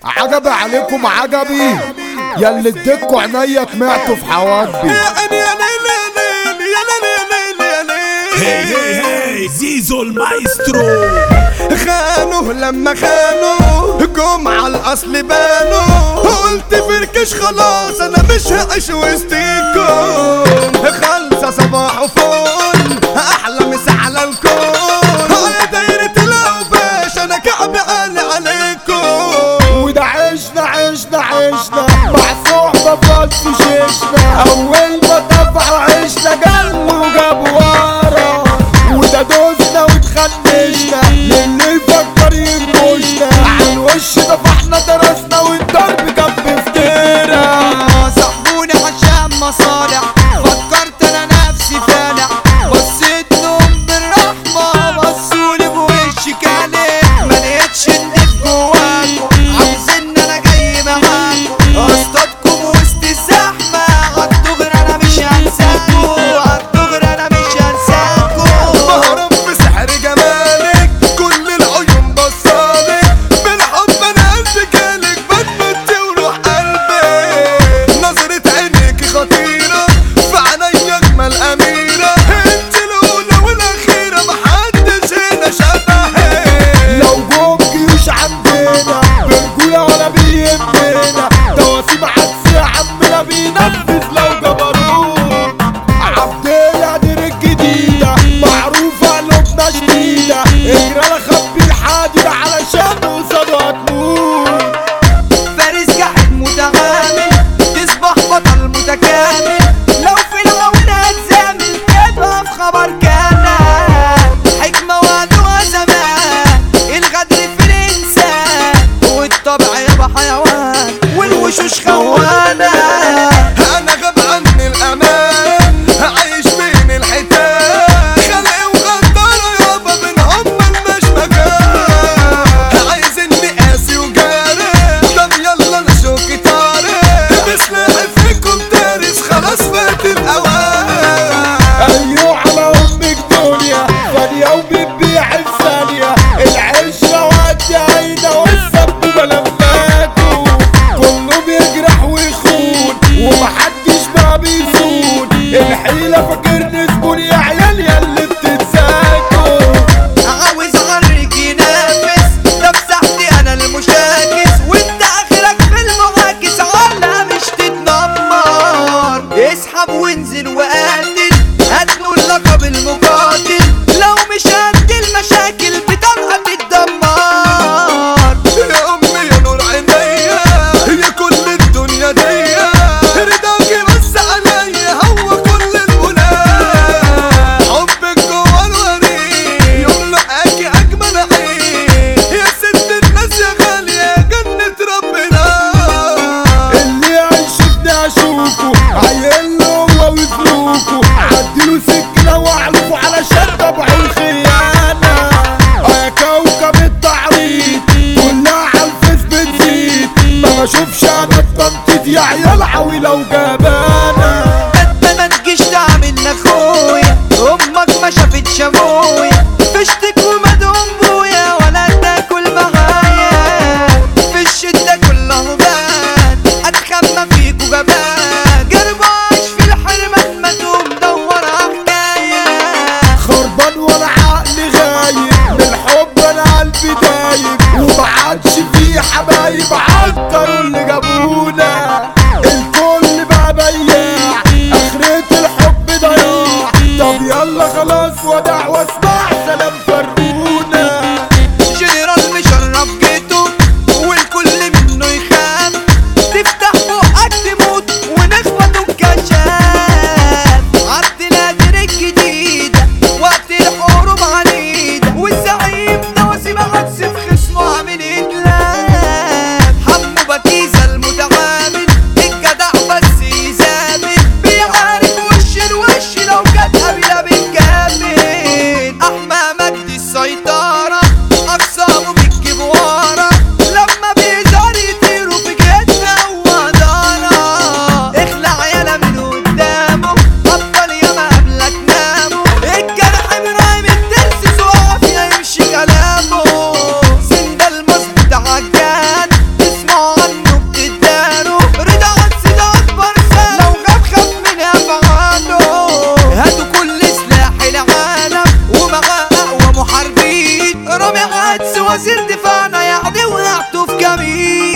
عجب عليكم عجبي ياللي اديتكوا عينيا طمعتوا في حواجبي يا ليل يا ليل يا ليل يا ليل يا هي ليل هي هي زيزو المايسترو خانوا لما خانوا جم على الاصل بانوا قلت فركش خلاص انا مش هعيش وسطيكم خالصة صباح وفل احلى مسا على الكون على دايرة الاوباش انا كعب عالي عليكم وده عشنا عشنا عشنا مع صحبة فلس شيشنا أول ما دفع عشنا قلب وجاب ورا وده دوسنا واتخنشنا للي يفكر ينكشنا عالوش دفعنا درسنا والضرب كان بفترة صاحبوني عشان مصالح فكرت انا نفسي فالح بصيت لهم بالرحمة بصولي بوشي كالح ما لقيتش اللي في جواكوا عاوزين انا جاي معاكوا اصطادكم وسط الزحمة عالدغري انا مش هنساكوا عالدغري انا مش هنساكوا بهرب في سحر جمالك كل العيون بصالك بالحب انا قلبي جالك بتمت وروح قلبي نظرة عينيكي خطيرة في عينيا اجمل اميرة انت الاولى والاخيرة محدش هنا شبهك لو جوم جيوش عندنا برجولة ولا بيهمنا تواسيم عكس يا عمنا بينفذ لو جبروت عبدية دير الجديدة معروفة قلوبنا شديدة اجري انا خبي الحادي علشان قصاده هتموت فارس جاحد متغامل تصبح بطل متكامل لو في الهون هتزامل تبقى في خبر كان حكمة وعدوها زمان الغدر في الإنسان والطبع يبقى حيوان والوشوش خوانة انا غاب عني الامان عايش بين الحيتان خلق وغدارة يابا بينهم ملناش مكان عايزني قاسي وجاري طب يلا انا شوكي طارق بسلاحي فيكم دارس خلاص فات الاوان ايوه على امك دنيا فانية وبتبيع الثانية العشرة وقت عينة والسبوبة لماته كله بيجرح ويخون ومحدش بقى بيسود الحيلة فاكرني زبون يا عيال يا اللي بتتساكوا عاوز اغرك ينافس ده في ساحتي انا المشاكس وانت اخرك في المعاكس على مش تتنمر اسحب وانزل وقاتل هاتلوا اللقب المقاتل لو مش قد المشاكل بتبقى تتدمر يا امي يا نور عينيا هي كل الدنيا ديا رضاكي بس عليا هو كل الولاء حبك جوا الوريد يملأكي اجمل عين يا ست الناس يا غالية جنة ربنا اللي يعيشني اشوفه عيل هو وفلوكه عديله سكنه واعلفه علشان طبعه الخيانه يا كوكب التعريض كلها على الفيس بتزيد ما بشوفش انا التنطيط يا عيال عويله وجبانه ما ما تجيش تعمل اخويا امك ما شافتش ابويا فشتك ومدهم بويا ولا تاكل معايا في الشدة كله بان اتخمى فيك وجبان قرب عايش في الحرمان ما تقوم دور حكاية خربان وانا عقلي غايب من الحب انا قلبي دايب ومعادش في حبايب عطروا اللي جابونا الكل بقى بياع اخرة الحب ضياع طب يلا خلاص وداع واسمع سلام فرقونا جنرال مشرف جيته والكل منه يخاف تفتح بقك تموت ونخبط الكشاف عبد القادر الجديدة وقت الحروب عنيدة والزعيم ده وسيم عكس في خصمه عامل اتلاف حمو بكيزة وزير دفاعنا يعني وقعتوا في جميل